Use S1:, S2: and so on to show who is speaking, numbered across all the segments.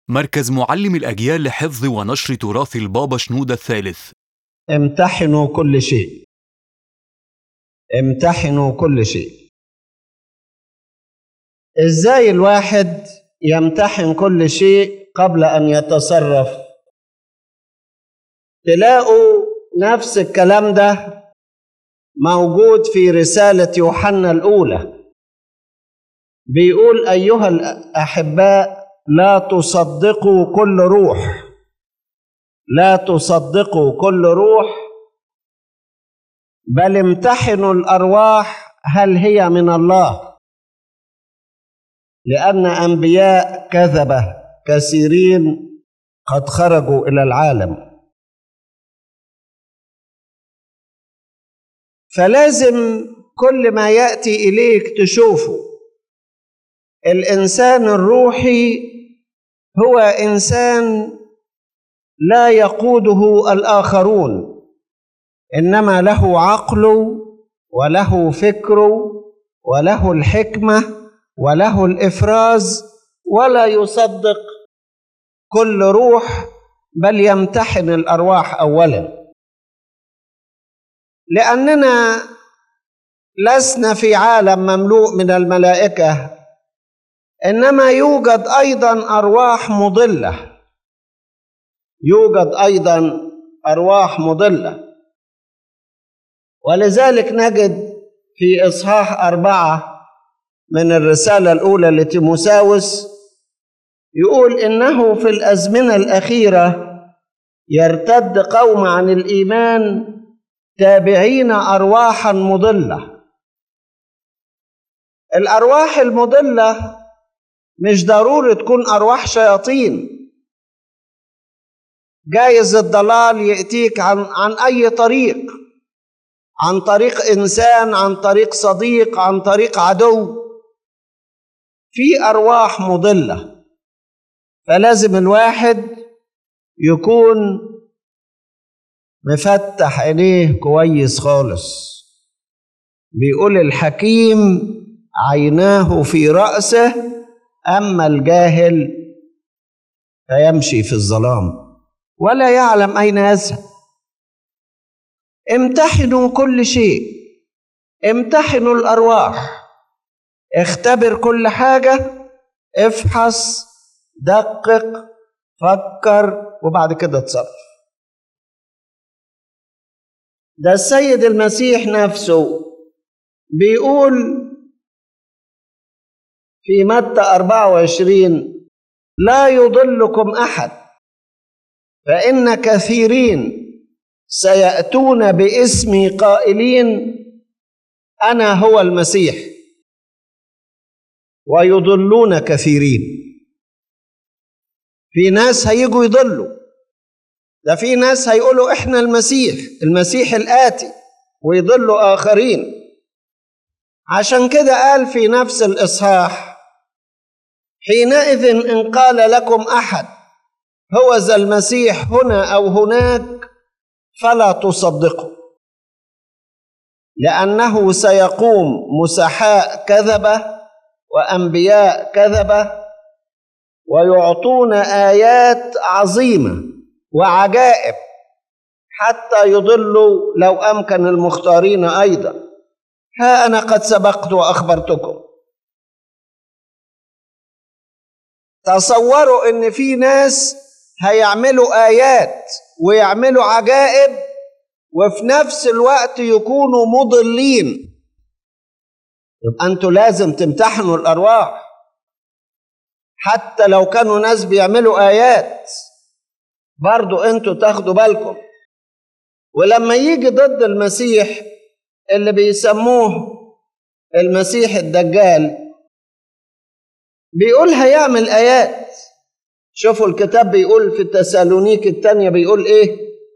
S1: مركز معلم الأجيال لحفظ ونشر تراث البابا شنودة الثالث
S2: امتحنوا كل شيء امتحنوا كل شيء ازاي الواحد يمتحن كل شيء قبل ان يتصرف تلاقوا نفس الكلام ده موجود في رساله يوحنا الاولى بيقول ايها الاحباء لا تصدقوا كل روح لا تصدقوا كل روح بل امتحنوا الارواح هل هي من الله لان انبياء كذبه كثيرين قد خرجوا الى العالم فلازم كل ما ياتي اليك تشوفه الانسان الروحي هو انسان لا يقوده الاخرون انما له عقله وله فكره وله الحكمه وله الافراز ولا يصدق كل روح بل يمتحن الارواح اولا لاننا لسنا في عالم مملوء من الملائكه انما يوجد ايضا ارواح مضله يوجد ايضا ارواح مضله ولذلك نجد في اصحاح اربعه من الرساله الاولى لتيموساوس يقول انه في الازمنه الاخيره يرتد قوم عن الايمان تابعين ارواحا مضله الارواح المضله مش ضروري تكون ارواح شياطين جايز الضلال ياتيك عن عن اي طريق عن طريق انسان عن طريق صديق عن طريق عدو في ارواح مضله فلازم الواحد يكون مفتح عينيه كويس خالص بيقول الحكيم عيناه في راسه اما الجاهل فيمشي في الظلام ولا يعلم اين يذهب امتحنوا كل شيء امتحنوا الارواح اختبر كل حاجه افحص دقق فكر وبعد كده اتصرف ده السيد المسيح نفسه بيقول في متى 24 لا يضلكم احد فان كثيرين سياتون باسمي قائلين انا هو المسيح ويضلون كثيرين في ناس هيجوا يضلوا ده في ناس هيقولوا احنا المسيح المسيح الاتي ويضلوا اخرين عشان كده قال في نفس الاصحاح حينئذ ان قال لكم احد هو ذا المسيح هنا او هناك فلا تصدقوا لانه سيقوم مسحاء كذبه وانبياء كذبه ويعطون ايات عظيمه وعجائب حتى يضلوا لو امكن المختارين ايضا ها انا قد سبقت واخبرتكم تصوروا ان في ناس هيعملوا ايات ويعملوا عجائب وفي نفس الوقت يكونوا مضلين يبقى انتوا لازم تمتحنوا الارواح حتى لو كانوا ناس بيعملوا ايات برضو انتوا تاخدوا بالكم ولما يجي ضد المسيح اللي بيسموه المسيح الدجال بيقول هيعمل ايات شوفوا الكتاب بيقول في التسالونيك الثانية بيقول ايه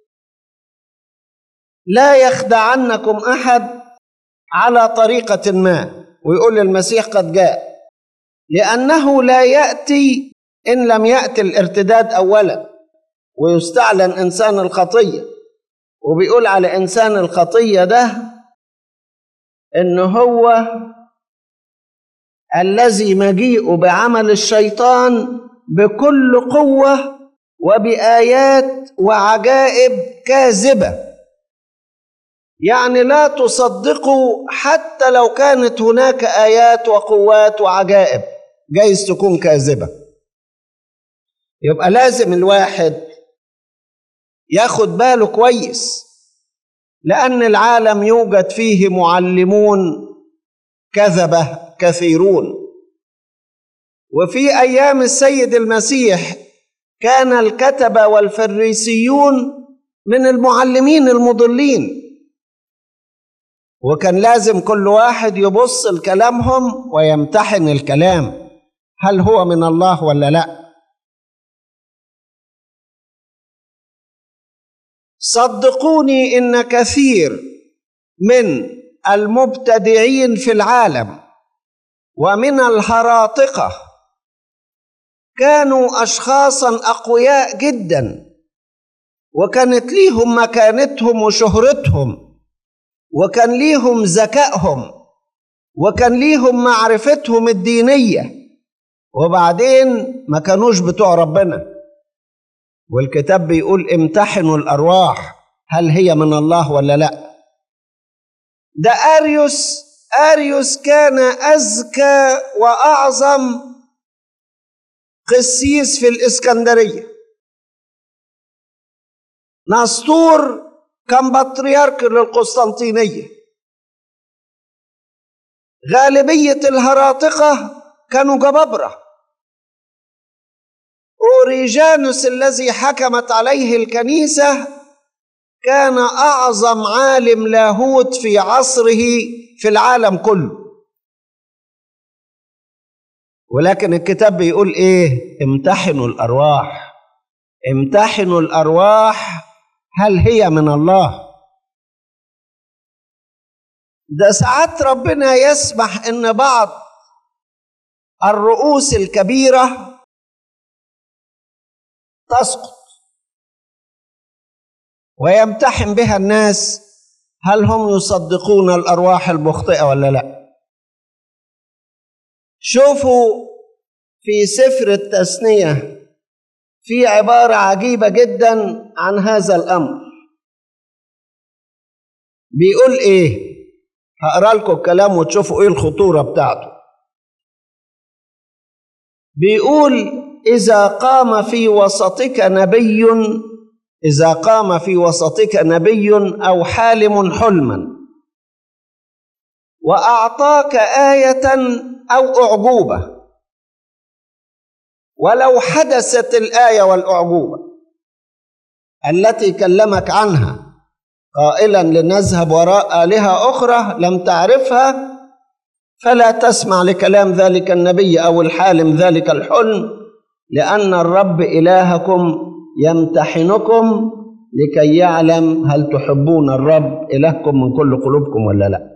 S2: لا يخدعنكم احد على طريقة ما ويقول المسيح قد جاء لأنه لا يأتي إن لم يأتي الارتداد أولا ويستعلن إنسان الخطية وبيقول على إنسان الخطية ده إن هو الذي مجيء بعمل الشيطان بكل قوة وبآيات وعجائب كاذبة يعني لا تصدقوا حتى لو كانت هناك آيات وقوات وعجائب جايز تكون كاذبة يبقى لازم الواحد ياخد باله كويس لأن العالم يوجد فيه معلمون كذبة كثيرون وفي أيام السيد المسيح كان الكتبة والفريسيون من المعلمين المضلين وكان لازم كل واحد يبص لكلامهم ويمتحن الكلام هل هو من الله ولا لا صدقوني ان كثير من المبتدعين في العالم ومن الهراطقه كانوا اشخاصا اقوياء جدا وكانت ليهم مكانتهم وشهرتهم وكان ليهم ذكائهم وكان ليهم معرفتهم الدينيه وبعدين ما كانوش بتوع ربنا والكتاب بيقول امتحنوا الارواح هل هي من الله ولا لا ده اريوس اريوس كان اذكى واعظم قسيس في الاسكندريه نسطور كان بطريرك للقسطنطينيه غالبيه الهراطقه كانوا جبابره اوريجانوس الذي حكمت عليه الكنيسه كان اعظم عالم لاهوت في عصره في العالم كله ولكن الكتاب بيقول ايه امتحنوا الارواح امتحنوا الارواح هل هي من الله ده ساعات ربنا يسمح ان بعض الرؤوس الكبيره تسقط ويمتحن بها الناس هل هم يصدقون الارواح المخطئه ولا لا شوفوا في سفر التثنيه في عباره عجيبه جدا عن هذا الامر بيقول ايه هقرا لكم الكلام وتشوفوا ايه الخطوره بتاعته بيقول اذا قام في وسطك نبي اذا قام في وسطك نبي او حالم حلما واعطاك ايه او اعجوبه ولو حدثت الايه والاعجوبه التي كلمك عنها قائلا لنذهب وراء الهه اخرى لم تعرفها فلا تسمع لكلام ذلك النبي او الحالم ذلك الحلم لان الرب الهكم يمتحنكم لكي يعلم هل تحبون الرب الهكم من كل قلوبكم ولا لا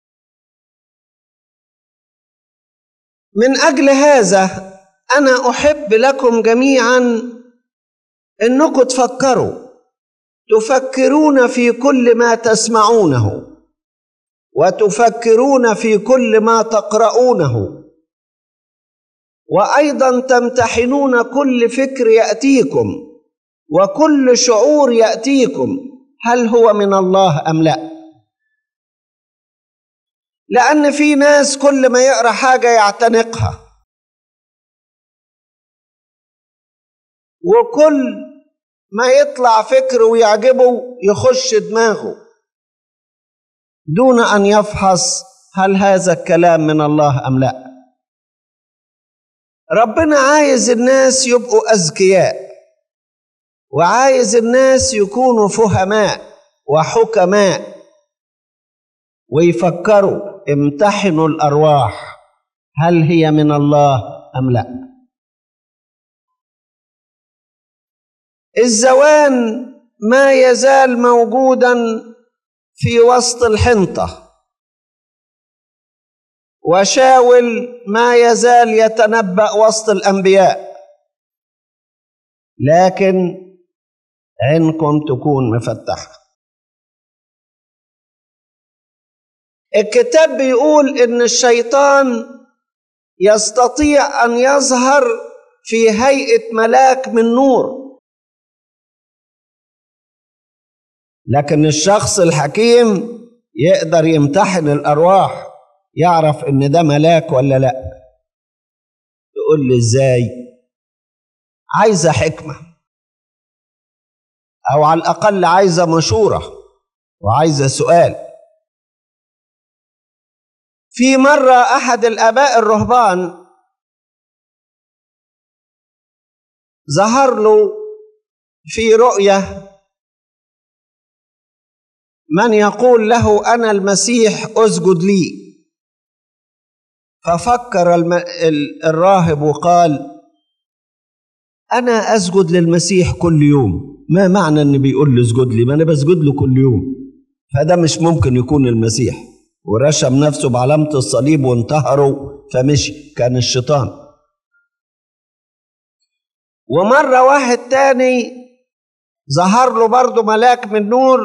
S2: من اجل هذا انا احب لكم جميعا انكم تفكروا تفكرون في كل ما تسمعونه وتفكرون في كل ما تقرؤونه وايضا تمتحنون كل فكر ياتيكم وكل شعور ياتيكم هل هو من الله ام لا لان في ناس كل ما يقرا حاجه يعتنقها وكل ما يطلع فكر ويعجبه يخش دماغه دون ان يفحص هل هذا الكلام من الله ام لا ربنا عايز الناس يبقوا اذكياء وعايز الناس يكونوا فهماء وحكماء ويفكروا امتحنوا الارواح هل هي من الله ام لا الزوان ما يزال موجودا في وسط الحنطه وشاول ما يزال يتنبا وسط الانبياء لكن عينكم تكون مفتحه الكتاب بيقول ان الشيطان يستطيع ان يظهر في هيئة ملاك من نور لكن الشخص الحكيم يقدر يمتحن الأرواح يعرف إن ده ملاك ولا لأ تقول لي إزاي عايزة حكمة أو على الأقل عايزة مشورة وعايزة سؤال في مرة أحد الآباء الرهبان ظهر له في رؤية من يقول له أنا المسيح أسجد لي ففكر الم... الراهب وقال أنا أسجد للمسيح كل يوم ما معنى أن بيقول لي اسجد لي ما أنا بسجد له كل يوم فده مش ممكن يكون المسيح ورشم نفسه بعلامة الصليب وانتهره فمشي كان الشيطان ومرة واحد تاني ظهر له برضه ملاك من نور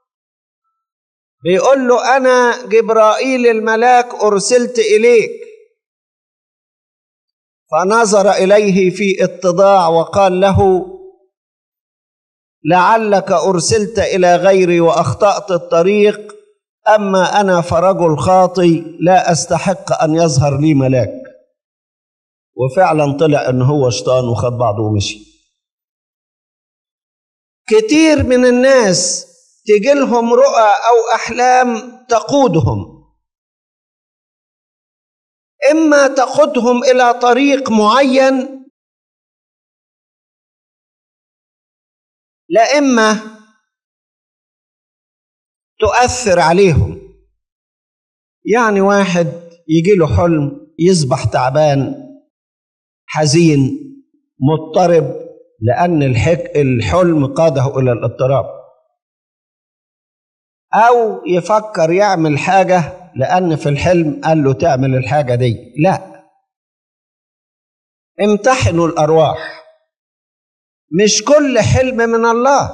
S2: بيقول له أنا جبرائيل الملاك أرسلت إليك فنظر إليه في اتضاع وقال له لعلك أرسلت إلى غيري وأخطأت الطريق أما أنا فرجل خاطي لا أستحق أن يظهر لي ملاك وفعلا طلع ان هو شيطان وخد بعضه ومشي كتير من الناس تجي لهم رؤى او احلام تقودهم اما تقودهم الى طريق معين لا اما تؤثر عليهم يعني واحد يجي له حلم يصبح تعبان حزين مضطرب لأن الحك الحلم قاده إلى الاضطراب أو يفكر يعمل حاجة لأن في الحلم قال له تعمل الحاجة دي لا امتحنوا الأرواح مش كل حلم من الله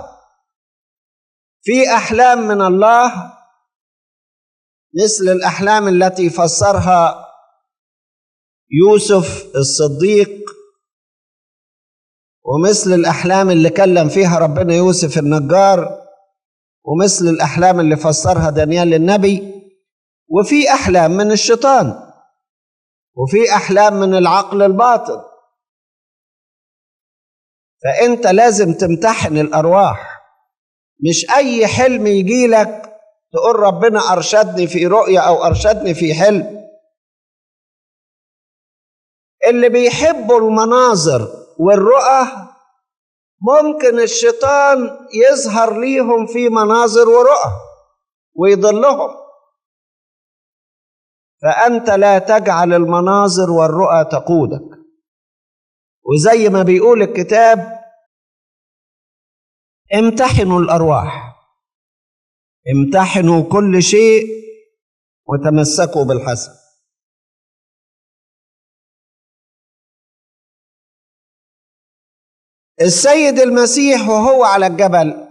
S2: في أحلام من الله مثل الأحلام التي فسرها يوسف الصديق ومثل الأحلام اللي كلم فيها ربنا يوسف النجار ومثل الأحلام اللي فسرها دانيال النبي وفي أحلام من الشيطان وفي أحلام من العقل الباطن فأنت لازم تمتحن الأرواح مش أي حلم يجي لك تقول ربنا أرشدني في رؤية أو أرشدني في حلم اللي بيحبوا المناظر والرؤى ممكن الشيطان يظهر ليهم في مناظر ورؤى ويضلهم فأنت لا تجعل المناظر والرؤى تقودك وزي ما بيقول الكتاب امتحنوا الأرواح امتحنوا كل شيء وتمسكوا بالحسن السيد المسيح وهو على الجبل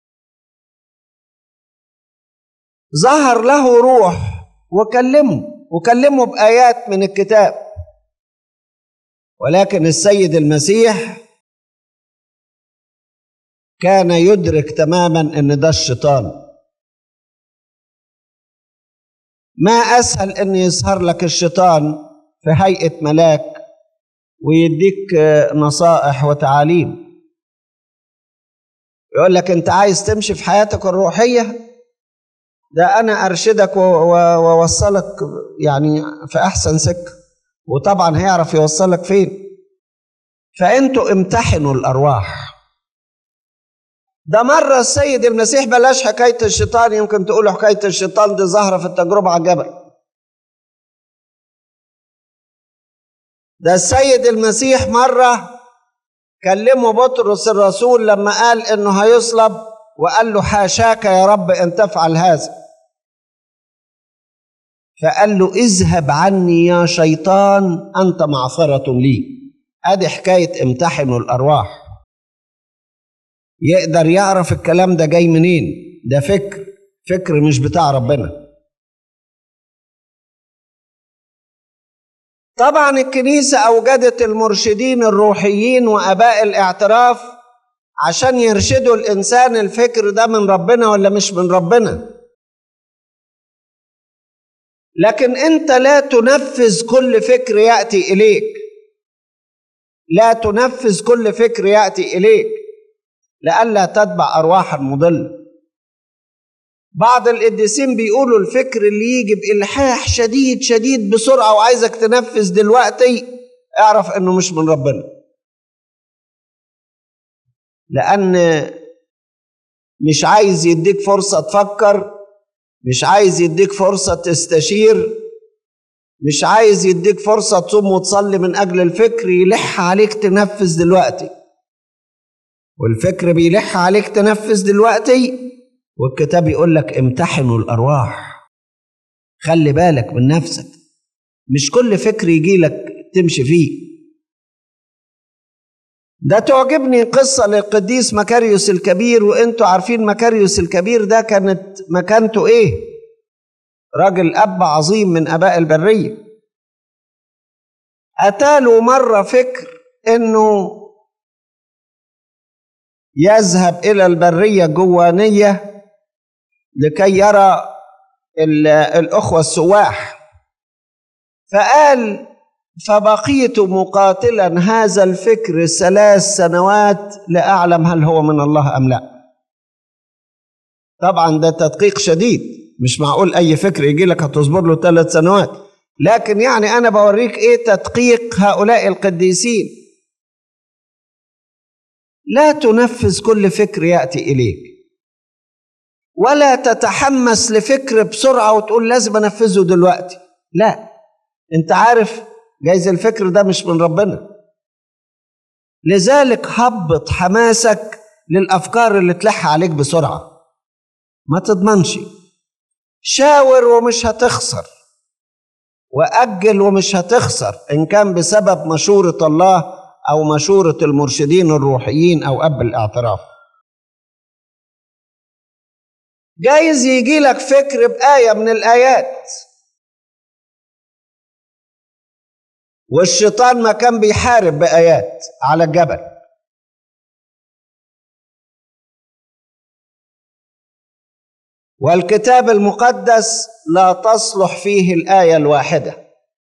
S2: ظهر له روح وكلمه وكلمه بآيات من الكتاب ولكن السيد المسيح كان يدرك تماما ان ده الشيطان ما اسهل ان يظهر لك الشيطان في هيئه ملاك ويديك نصائح وتعاليم يقول لك انت عايز تمشي في حياتك الروحيه ده انا ارشدك واوصلك يعني في احسن سكه وطبعا هيعرف يوصلك فين فانتوا امتحنوا الارواح ده مرة السيد المسيح بلاش حكاية الشيطان يمكن تقولوا حكاية الشيطان دي ظاهرة في التجربة على الجبل ده السيد المسيح مرة كلمه بطرس الرسول لما قال انه هيصلب وقال له حاشاك يا رب ان تفعل هذا فقال له اذهب عني يا شيطان انت معصرة لي ادي حكاية امتحنوا الارواح يقدر يعرف الكلام ده جاي منين ده فكر فكر مش بتاع ربنا طبعا الكنيسة أوجدت المرشدين الروحيين وأباء الاعتراف عشان يرشدوا الإنسان الفكر ده من ربنا ولا مش من ربنا لكن أنت لا تنفذ كل فكر يأتي إليك لا تنفذ كل فكر يأتي إليك لئلا تتبع أرواحا مضلة بعض القديسين بيقولوا الفكر اللي يجي بإلحاح شديد شديد بسرعة وعايزك تنفذ دلوقتي اعرف انه مش من ربنا لأن مش عايز يديك فرصة تفكر مش عايز يديك فرصة تستشير مش عايز يديك فرصة تصوم وتصلي من أجل الفكر يلح عليك تنفذ دلوقتي والفكر بيلح عليك تنفذ دلوقتي والكتاب يقول لك امتحنوا الأرواح خلي بالك من نفسك مش كل فكر يجي لك تمشي فيه ده تعجبني قصة للقديس مكاريوس الكبير وانتوا عارفين مكاريوس الكبير ده كانت مكانته ايه راجل أب عظيم من أباء البرية أتاله مرة فكر إنه يذهب إلى البرية الجوانية لكي يرى الأخوة السواح فقال فبقيت مقاتلا هذا الفكر ثلاث سنوات لأعلم هل هو من الله أم لا طبعا ده تدقيق شديد مش معقول أي فكر يجي لك هتصبر له ثلاث سنوات لكن يعني أنا بوريك إيه تدقيق هؤلاء القديسين لا تنفذ كل فكر يأتي إليك ولا تتحمس لفكر بسرعة وتقول لازم أنفذه دلوقتي لا أنت عارف جايز الفكر ده مش من ربنا لذلك هبط حماسك للأفكار اللي تلح عليك بسرعة ما تضمنش شاور ومش هتخسر وأجل ومش هتخسر إن كان بسبب مشورة الله أو مشورة المرشدين الروحيين أو أب الاعتراف جايز يجي لك فكر بآية من الآيات والشيطان ما كان بيحارب بآيات على الجبل والكتاب المقدس لا تصلح فيه الآية الواحدة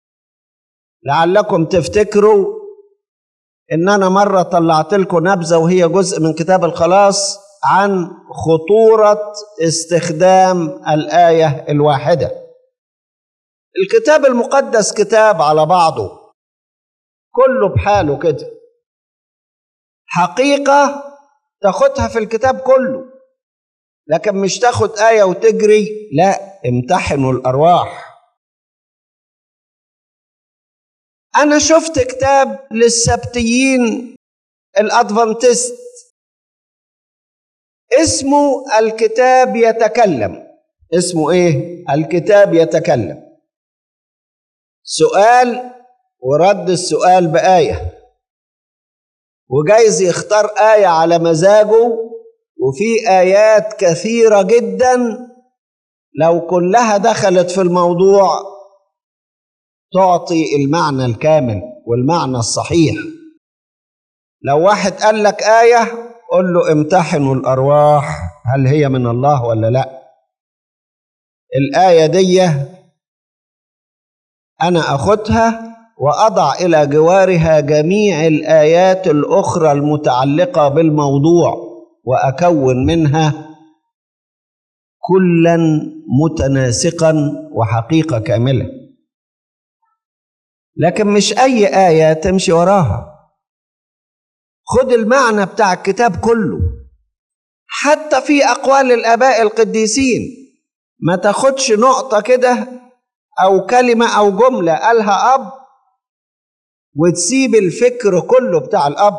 S2: لعلكم تفتكروا إن أنا مرة طلعت لكم نبذة وهي جزء من كتاب الخلاص عن خطورة استخدام الآية الواحدة الكتاب المقدس كتاب على بعضه كله بحاله كده حقيقة تاخدها في الكتاب كله لكن مش تاخد آية وتجري لا امتحنوا الأرواح أنا شفت كتاب للسبتيين الأدفنتست اسمه الكتاب يتكلم اسمه ايه الكتاب يتكلم سؤال ورد السؤال بآية وجايز يختار آية على مزاجه وفي آيات كثيرة جدا لو كلها دخلت في الموضوع تعطي المعنى الكامل والمعنى الصحيح لو واحد قال لك آية قل له امتحنوا الأرواح هل هي من الله ولا لا الآية دي أنا أخدها وأضع إلى جوارها جميع الآيات الأخرى المتعلقة بالموضوع وأكون منها كلا متناسقا وحقيقة كاملة لكن مش أي آية تمشي وراها خد المعنى بتاع الكتاب كله حتى في أقوال الآباء القديسين ما تاخدش نقطة كده أو كلمة أو جملة قالها أب وتسيب الفكر كله بتاع الأب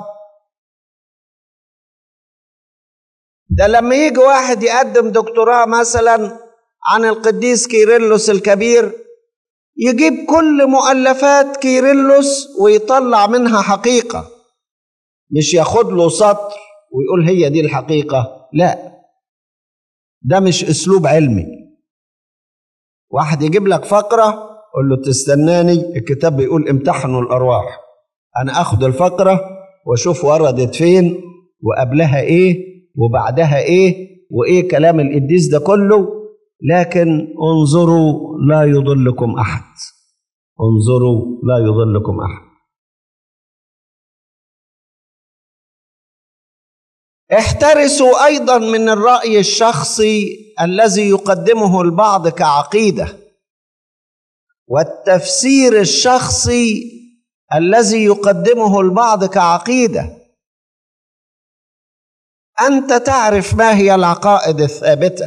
S2: ده لما يجي واحد يقدم دكتوراه مثلا عن القديس كيرلس الكبير يجيب كل مؤلفات كيرلس ويطلع منها حقيقة مش ياخد له سطر ويقول هي دي الحقيقة لا ده مش أسلوب علمي واحد يجيب لك فقرة قول له تستناني الكتاب بيقول امتحنوا الارواح انا اخد الفقره واشوف وردت فين وقبلها ايه وبعدها ايه وايه كلام القديس ده كله لكن انظروا لا يضلكم احد انظروا لا يضلكم احد احترسوا ايضا من الراي الشخصي الذي يقدمه البعض كعقيده والتفسير الشخصي الذي يقدمه البعض كعقيده انت تعرف ما هي العقائد الثابته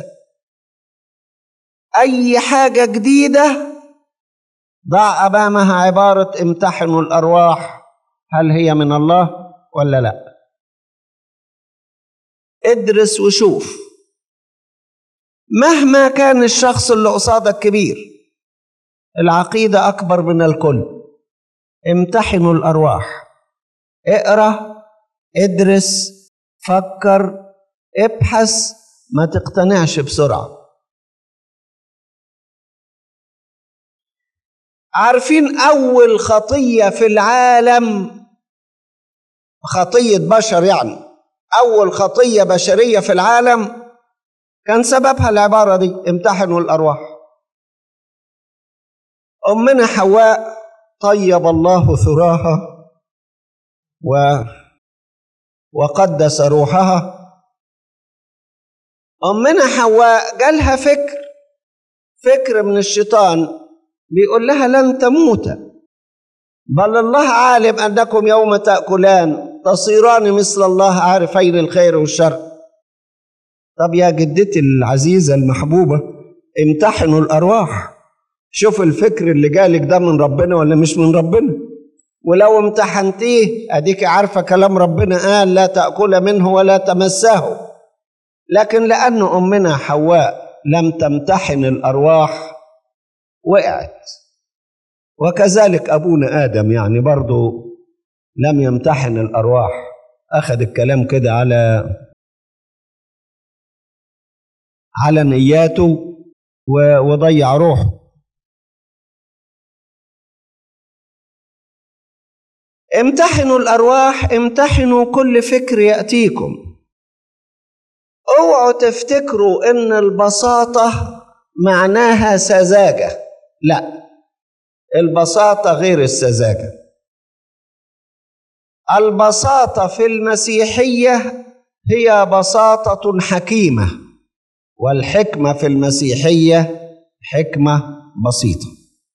S2: اي حاجه جديده ضع امامها عباره امتحنوا الارواح هل هي من الله ولا لا ادرس وشوف مهما كان الشخص اللي قصادك كبير العقيده اكبر من الكل امتحنوا الارواح اقرا ادرس فكر ابحث ما تقتنعش بسرعه عارفين اول خطيه في العالم خطيه بشر يعني اول خطيه بشريه في العالم كان سببها العباره دي امتحنوا الارواح امنا حواء طيب الله ثراها و وقدس روحها أمنا حواء جالها فكر فكر من الشيطان بيقول لها لن تموت بل الله عالم أنكم يوم تأكلان تصيران مثل الله عارفين الخير والشر طب يا جدتي العزيزة المحبوبة امتحنوا الأرواح شوف الفكر اللي جالك ده من ربنا ولا مش من ربنا ولو امتحنتيه اديك عارفه كلام ربنا قال لا تاكل منه ولا تمسه لكن لان امنا حواء لم تمتحن الارواح وقعت وكذلك ابونا ادم يعني برضو لم يمتحن الارواح اخذ الكلام كده على على نياته وضيع روحه امتحنوا الارواح امتحنوا كل فكر ياتيكم اوعوا تفتكروا ان البساطه معناها سذاجه لا البساطه غير السذاجه البساطه في المسيحيه هي بساطه حكيمه والحكمه في المسيحيه حكمه بسيطه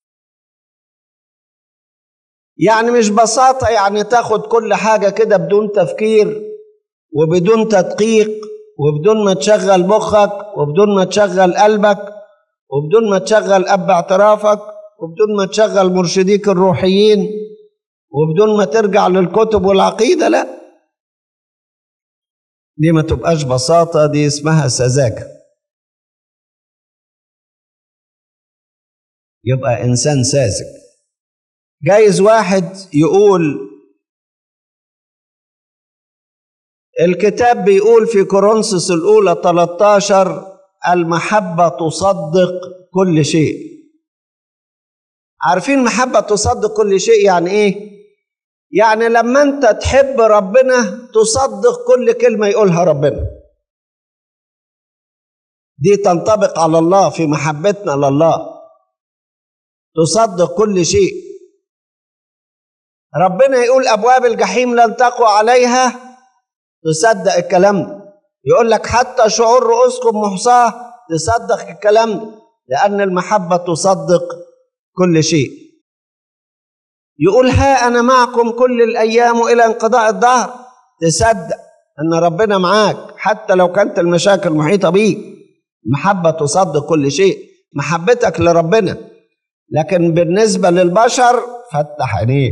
S2: يعني مش بساطة يعني تاخد كل حاجة كده بدون تفكير وبدون تدقيق وبدون ما تشغل مخك وبدون ما تشغل قلبك وبدون ما تشغل أب اعترافك وبدون ما تشغل مرشديك الروحيين وبدون ما ترجع للكتب والعقيدة لا دي ما تبقاش بساطة دي اسمها سذاجة يبقى إنسان ساذج جايز واحد يقول الكتاب بيقول في كورنثوس الأولى 13 المحبة تصدق كل شيء عارفين محبة تصدق كل شيء يعني إيه؟ يعني لما أنت تحب ربنا تصدق كل كلمة يقولها ربنا دي تنطبق على الله في محبتنا لله تصدق كل شيء ربنا يقول ابواب الجحيم لن تقوى عليها تصدق الكلام ده يقول لك حتى شعور رؤوسكم محصاه تصدق الكلام ده لان المحبه تصدق كل شيء يقول ها انا معكم كل الايام الى انقضاء الدهر تصدق ان ربنا معاك حتى لو كانت المشاكل محيطه بيك المحبه تصدق كل شيء محبتك لربنا لكن بالنسبه للبشر فتح عينيك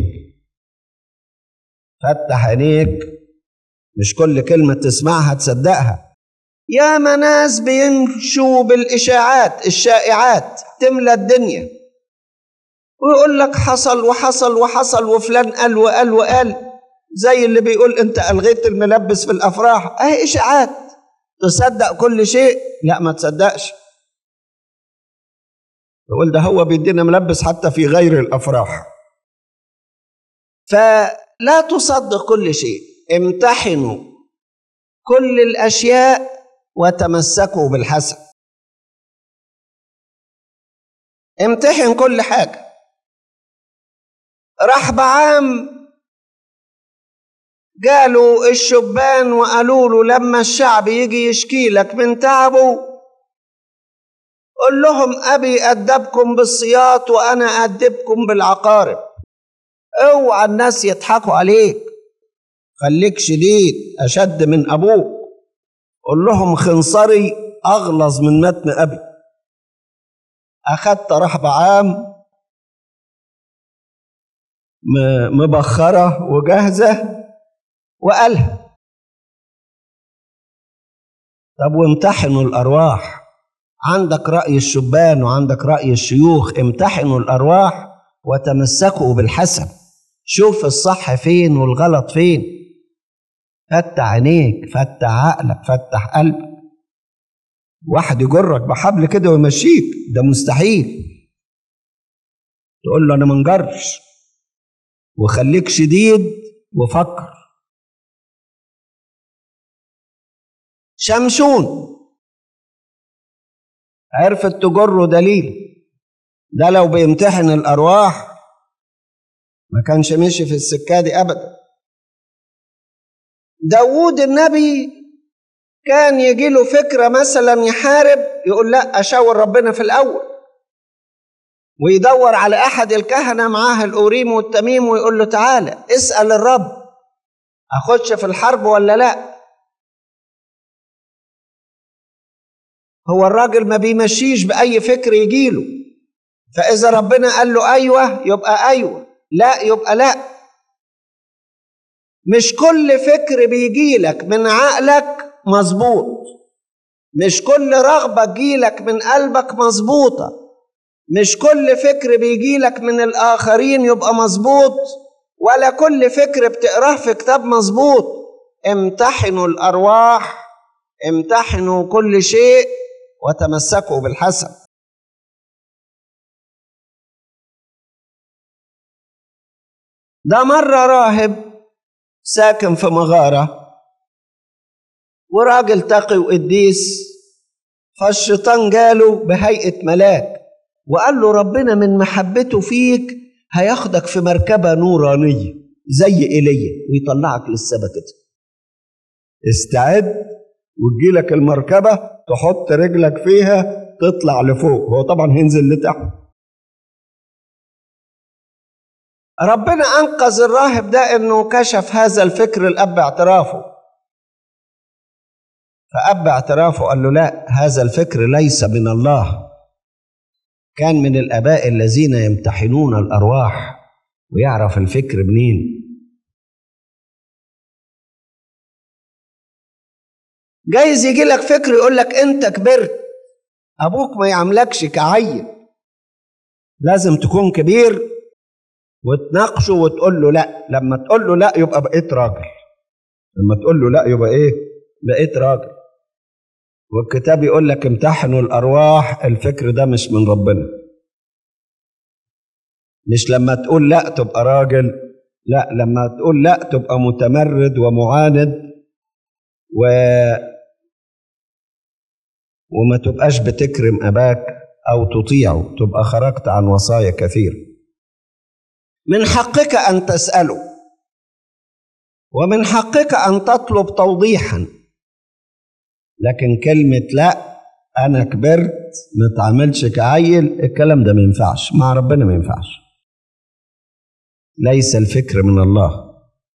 S2: فتح عينيك مش كل كلمة تسمعها تصدقها يا ناس بيمشوا بالإشاعات الشائعات تملى الدنيا ويقول لك حصل وحصل وحصل وفلان قال وقال وقال زي اللي بيقول انت الغيت الملبس في الافراح اهي اشاعات تصدق كل شيء لا ما تصدقش يقول ده هو بيدينا ملبس حتى في غير الافراح فلا تصدق كل شيء امتحنوا كل الاشياء وتمسكوا بالحسن امتحن كل حاجه رحبعام قالوا الشبان وقالوا له لما الشعب يجي يشكي لك من تعبه قل لهم ابي ادبكم بالصياط وانا ادبكم بالعقارب اوعى الناس يضحكوا عليك خليك شديد اشد من ابوك قل لهم خنصري اغلظ من متن ابي اخدت رحبعام مبخره وجاهزه وقالها طب وامتحنوا الارواح عندك راي الشبان وعندك راي الشيوخ امتحنوا الارواح وتمسكوا بالحسن شوف الصح فين والغلط فين فتح عينيك فتح عقلك فتح قلبك واحد يجرك بحبل كده ويمشيك ده مستحيل تقول له انا منجرش وخليك شديد وفكر شمشون عرفت تجره دليل ده لو بيمتحن الارواح ما كانش مشي في السكه دي ابدا داوود النبي كان يجي له فكره مثلا يحارب يقول لا اشاور ربنا في الاول ويدور على احد الكهنه معاه الاوريم والتميم ويقول له تعالى اسال الرب اخش في الحرب ولا لا هو الراجل ما بيمشيش باي فكر يجيله فاذا ربنا قال له ايوه يبقى ايوه لا يبقى لا مش كل فكر بيجيلك من عقلك مظبوط مش كل رغبه تجيلك من قلبك مظبوطه مش كل فكر بيجيلك من الآخرين يبقى مظبوط ولا كل فكر بتقراه في كتاب مظبوط امتحنوا الأرواح امتحنوا كل شيء وتمسكوا بالحسن ده مرة راهب ساكن في مغارة وراجل تقي وقديس فالشيطان جاله بهيئة ملاك وقال له ربنا من محبته فيك هياخدك في مركبة نورانية زي إيليا ويطلعك للسما كده استعد وتجيلك المركبة تحط رجلك فيها تطلع لفوق هو طبعا هينزل لتحت ربنا أنقذ الراهب ده إنه كشف هذا الفكر الأب اعترافه فأب اعترافه قال له لا هذا الفكر ليس من الله كان من الآباء الذين يمتحنون الأرواح ويعرف الفكر منين جايز يجي لك فكر يقول لك أنت كبرت أبوك ما يعملكش كعيل لازم تكون كبير وتناقشه وتقول له لا لما تقول له لا يبقى بقيت راجل لما تقول له لا يبقى ايه بقيت راجل والكتاب يقول لك امتحنوا الارواح الفكر ده مش من ربنا مش لما تقول لا تبقى راجل لا لما تقول لا تبقى متمرد ومعاند و وما تبقاش بتكرم اباك او تطيعه تبقى خرجت عن وصايا كثير من حقك ان تساله ومن حقك ان تطلب توضيحا لكن كلمة لا أنا كبرت ما تعملش كعيل الكلام ده ما ينفعش مع ربنا ما ينفعش ليس الفكر من الله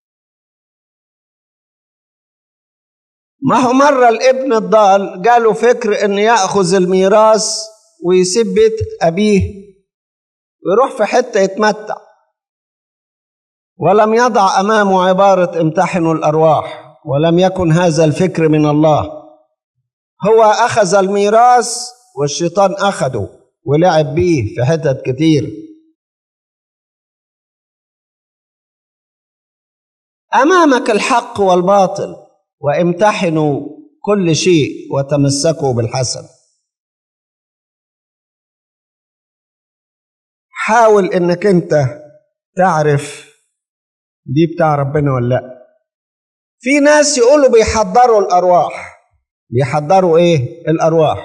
S2: ما هو مرة الابن الضال جاله فكر إن يأخذ الميراث ويسيب بيت أبيه ويروح في حتة يتمتع ولم يضع أمامه عبارة امتحنوا الأرواح ولم يكن هذا الفكر من الله هو أخذ الميراث والشيطان أخده ولعب بيه في حتت كتير أمامك الحق والباطل وامتحنوا كل شيء وتمسكوا بالحسن حاول انك انت تعرف دي بتاع ربنا ولا لا في ناس يقولوا بيحضروا الارواح بيحضروا ايه الارواح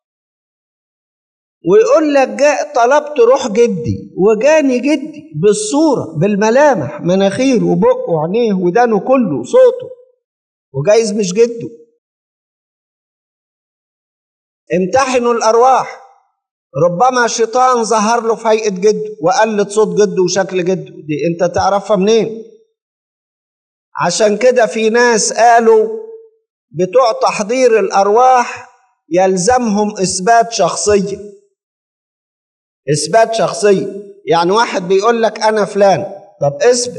S2: ويقول لك جاء طلبت روح جدي وجاني جدي بالصوره بالملامح مناخير وبقه وعينيه ودانه كله صوته وجايز مش جده امتحنوا الارواح ربما شيطان ظهر له في هيئه جده وقلد صوت جده وشكل جده دي انت تعرفها منين عشان كده في ناس قالوا بتوع تحضير الارواح يلزمهم اثبات شخصيه اثبات شخصيه يعني واحد بيقول لك انا فلان طب اثبت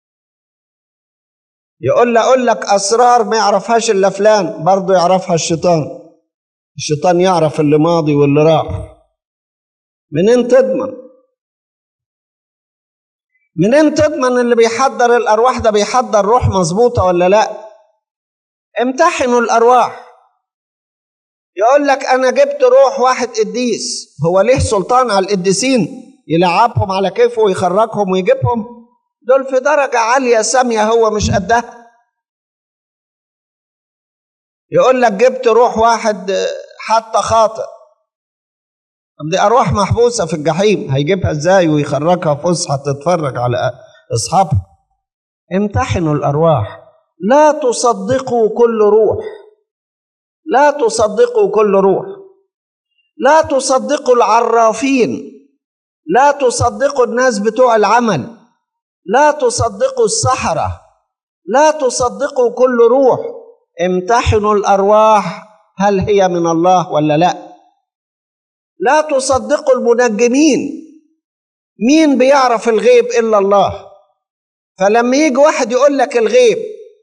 S2: يقول لي اقول لك اسرار ما يعرفهاش الا فلان برضه يعرفها الشيطان الشيطان يعرف اللي ماضي واللي راح منين تضمن منين تضمن اللي بيحضر الارواح ده بيحضر روح مظبوطه ولا لا امتحنوا الارواح يقول لك انا جبت روح واحد قديس هو ليه سلطان على القديسين يلعبهم على كيفه ويخرجهم ويجيبهم دول في درجه عاليه ساميه هو مش قدها يقول لك جبت روح واحد حتى خاطئ طب دي ارواح محبوسه في الجحيم هيجيبها ازاي ويخرجها فسحه تتفرج على اصحابها امتحنوا الارواح لا تصدقوا كل روح لا تصدقوا كل روح لا تصدقوا العرافين لا تصدقوا الناس بتوع العمل لا تصدقوا السحره لا تصدقوا كل روح امتحنوا الارواح هل هي من الله ولا لا لا تصدقوا المنجمين مين بيعرف الغيب الا الله فلما يجي واحد يقول لك الغيب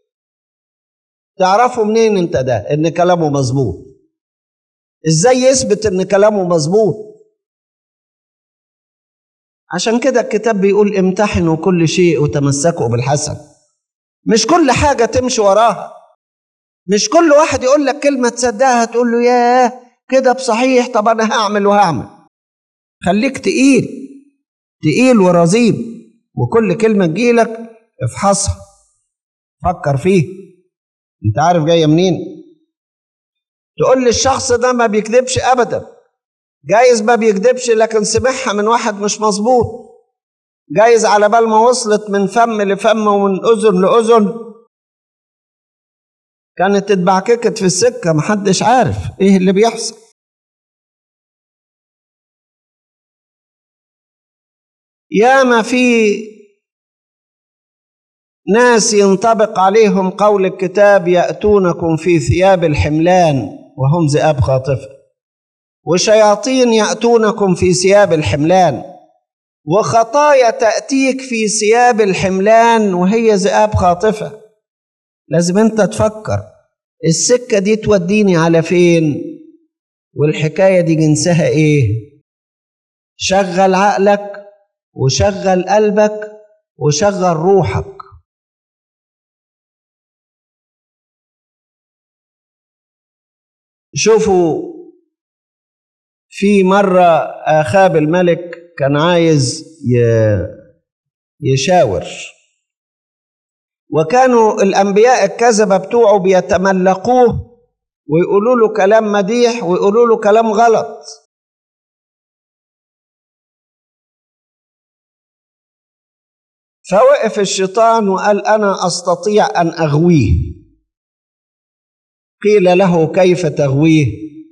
S2: تعرفه منين انت ده ان كلامه مظبوط ازاي يثبت ان كلامه مظبوط عشان كده الكتاب بيقول امتحنوا كل شيء وتمسكوا بالحسن مش كل حاجه تمشي وراها مش كل واحد يقول لك كلمه تصدقها تقول له ياه كده بصحيح طب انا هعمل وهعمل خليك تقيل تقيل ورزيم وكل كلمه تجيلك افحصها فكر فيه انت عارف جايه منين تقول لي الشخص ده ما بيكذبش ابدا جايز ما بيكذبش لكن سمعها من واحد مش مظبوط جايز على بال ما وصلت من فم لفم ومن اذن لاذن كانت اتبعككت في السكه محدش عارف ايه اللي بيحصل ياما في ناس ينطبق عليهم قول الكتاب ياتونكم في ثياب الحملان وهم ذئاب خاطفه وشياطين ياتونكم في ثياب الحملان وخطايا تاتيك في ثياب الحملان وهي ذئاب خاطفه لازم انت تفكر السكه دي توديني على فين والحكايه دي جنسها ايه شغل عقلك وشغل قلبك وشغل روحك شوفوا في مرة آخاب الملك كان عايز يشاور وكانوا الأنبياء الكذبة بتوعه بيتملقوه ويقولوا له كلام مديح ويقولوا له كلام غلط فوقف الشيطان وقال أنا أستطيع أن أغويه قيل له كيف تغويه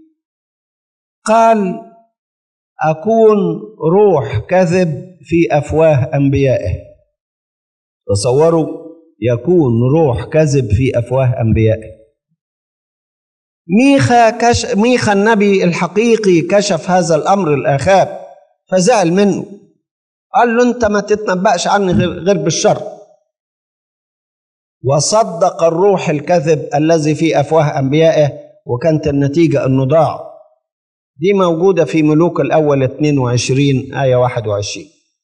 S2: قال اكون روح كذب في افواه انبيائه تصوروا يكون روح كذب في افواه انبيائه ميخا كش... ميخا النبي الحقيقي كشف هذا الامر الاخاب فزعل منه قال له انت ما تتنبأش عني غير بالشر وصدق الروح الكذب الذي في افواه انبيائه وكانت النتيجه انه ضاع دي موجوده في ملوك الاول 22 ايه 21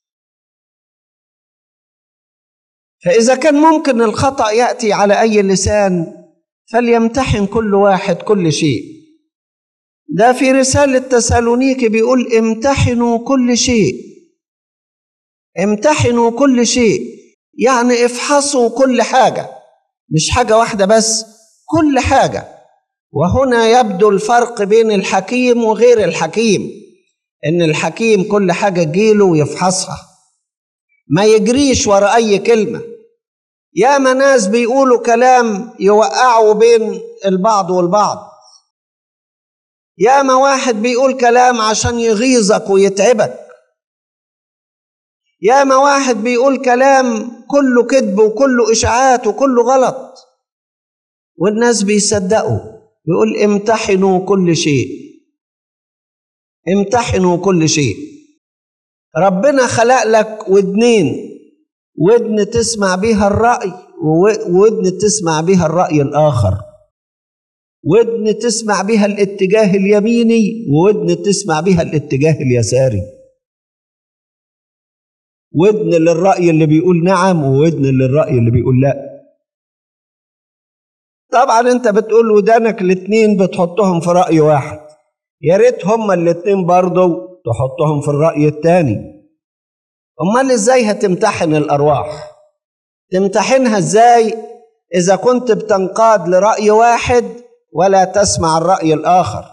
S2: فاذا كان ممكن الخطا ياتي على اي لسان فليمتحن كل واحد كل شيء ده في رساله تسالونيكي بيقول امتحنوا كل شيء امتحنوا كل شيء يعني افحصوا كل حاجة مش حاجة واحدة بس كل حاجة وهنا يبدو الفرق بين الحكيم وغير الحكيم ان الحكيم كل حاجة تجيله ويفحصها ما يجريش ورا اي كلمة ياما ناس بيقولوا كلام يوقعوا بين البعض والبعض ياما واحد بيقول كلام عشان يغيظك ويتعبك ياما واحد بيقول كلام كله كذب وكله اشاعات وكله غلط والناس بيصدقوا يقول امتحنوا كل شيء امتحنوا كل شيء ربنا خلق لك ودنين ودن تسمع بيها الرأي وودن تسمع بيها الرأي الآخر ودن تسمع بيها الاتجاه اليميني وودن تسمع بيها الاتجاه اليساري ودن للرأي اللي بيقول نعم وودن للرأي اللي بيقول لا طبعا انت بتقول ودانك الاتنين بتحطهم في رأي واحد يا ريت هما الاتنين برضو تحطهم في الرأي التاني امال ازاي هتمتحن الارواح تمتحنها ازاي اذا كنت بتنقاد لرأي واحد ولا تسمع الرأي الآخر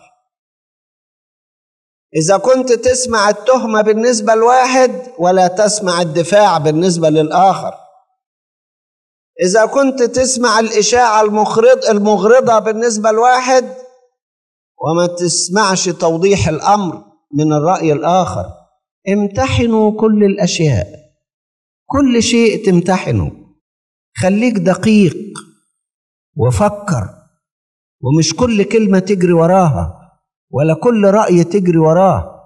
S2: إذا كنت تسمع التهمة بالنسبة لواحد ولا تسمع الدفاع بالنسبة للآخر إذا كنت تسمع الإشاعة المغرض المغرضة بالنسبة لواحد وما تسمعش توضيح الأمر من الرأي الآخر امتحنوا كل الأشياء كل شيء تمتحنه خليك دقيق وفكر ومش كل كلمة تجري وراها ولا كل رأي تجري وراه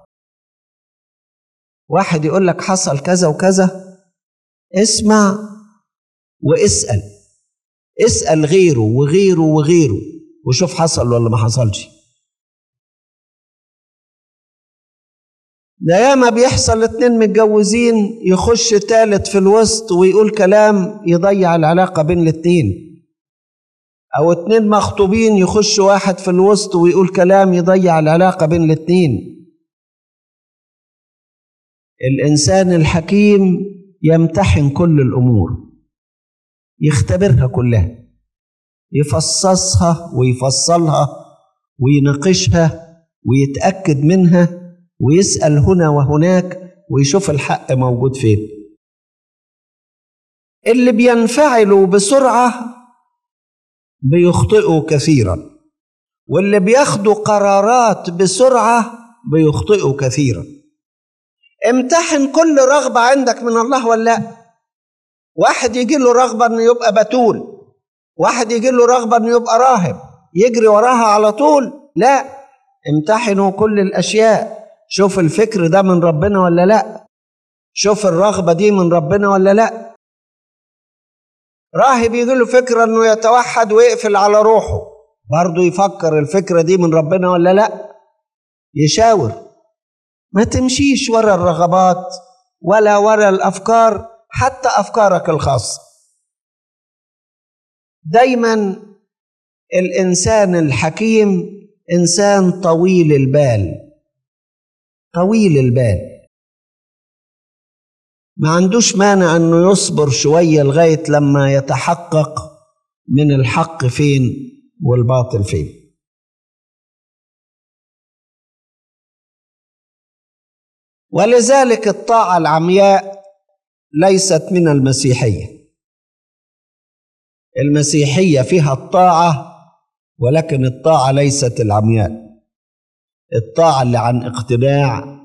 S2: واحد يقول لك حصل كذا وكذا اسمع واسأل اسأل غيره وغيره وغيره وشوف حصل ولا ما حصلش ده ياما بيحصل اتنين متجوزين يخش تالت في الوسط ويقول كلام يضيع العلاقة بين الاتنين أو اتنين مخطوبين يخش واحد في الوسط ويقول كلام يضيع العلاقة بين الاتنين الإنسان الحكيم يمتحن كل الأمور يختبرها كلها يفصصها ويفصلها ويناقشها ويتأكد منها ويسأل هنا وهناك ويشوف الحق موجود فين اللي بينفعلوا بسرعة بيخطئوا كثيرا واللي بياخدوا قرارات بسرعة بيخطئوا كثيرا امتحن كل رغبة عندك من الله ولا لا واحد يجي له رغبة انه يبقى بتول واحد يجي له رغبة انه يبقى راهب يجري وراها على طول لا امتحنوا كل الاشياء شوف الفكر ده من ربنا ولا لا شوف الرغبة دي من ربنا ولا لا راهب يجي له فكرة انه يتوحد ويقفل على روحه برضه يفكر الفكرة دي من ربنا ولا لا يشاور ما تمشيش ورا الرغبات ولا ورا الافكار حتى افكارك الخاصه دايما الانسان الحكيم انسان طويل البال طويل البال ما عندوش مانع انه يصبر شويه لغايه لما يتحقق من الحق فين والباطل فين ولذلك الطاعه العمياء ليست من المسيحيه المسيحيه فيها الطاعه ولكن الطاعه ليست العمياء الطاعه اللي عن اقتناع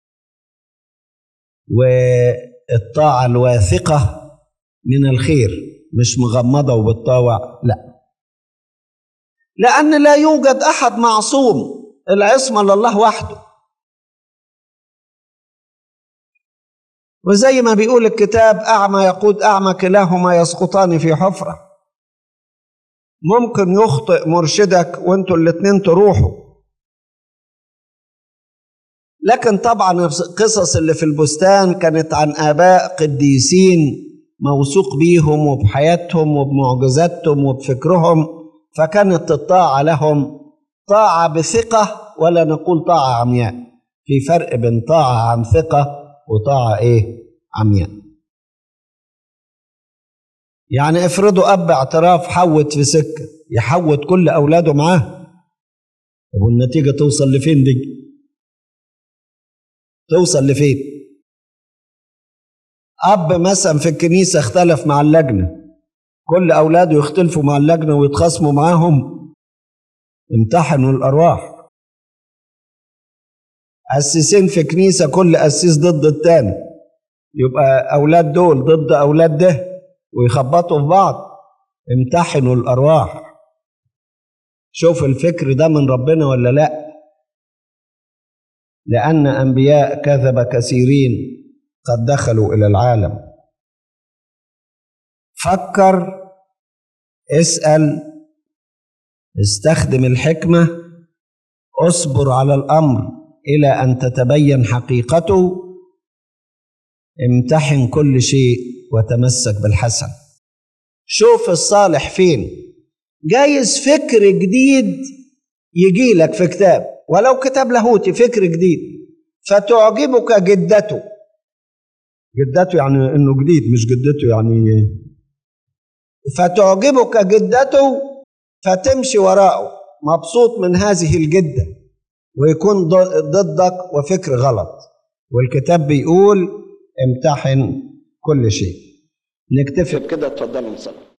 S2: والطاعه الواثقه من الخير مش مغمضه وبتطاوع لا لان لا يوجد احد معصوم العصمه لله وحده وزي ما بيقول الكتاب أعمى يقود أعمى كلاهما يسقطان في حفرة ممكن يخطئ مرشدك وانتوا الاتنين تروحوا لكن طبعا القصص اللي في البستان كانت عن آباء قديسين موثوق بيهم وبحياتهم وبمعجزاتهم وبفكرهم فكانت الطاعة لهم طاعة بثقة ولا نقول طاعة عمياء في فرق بين طاعة عن ثقة وطاعة ايه عمياء يعني افرضوا اب اعتراف حوت في سكه يحوت كل اولاده معاه طب والنتيجه توصل لفين دي توصل لفين اب مثلا في الكنيسه اختلف مع اللجنه كل اولاده يختلفوا مع اللجنه ويتخاصموا معاهم امتحنوا الارواح قسيسين في كنيسه كل قسيس ضد التاني يبقى اولاد دول ضد اولاد ده ويخبطوا في بعض امتحنوا الارواح شوف الفكر ده من ربنا ولا لا لان انبياء كذب كثيرين قد دخلوا الى العالم فكر اسال استخدم الحكمه اصبر على الامر الى ان تتبين حقيقته امتحن كل شيء وتمسك بالحسن شوف الصالح فين جايز فكر جديد يجي لك في كتاب ولو كتاب لاهوتي فكر جديد فتعجبك جدته جدته يعني انه جديد مش جدته يعني فتعجبك جدته فتمشي وراءه مبسوط من هذه الجده ويكون ضدك وفكر غلط والكتاب بيقول امتحن كل شيء نكتفي بكده اتفضلوا نصلي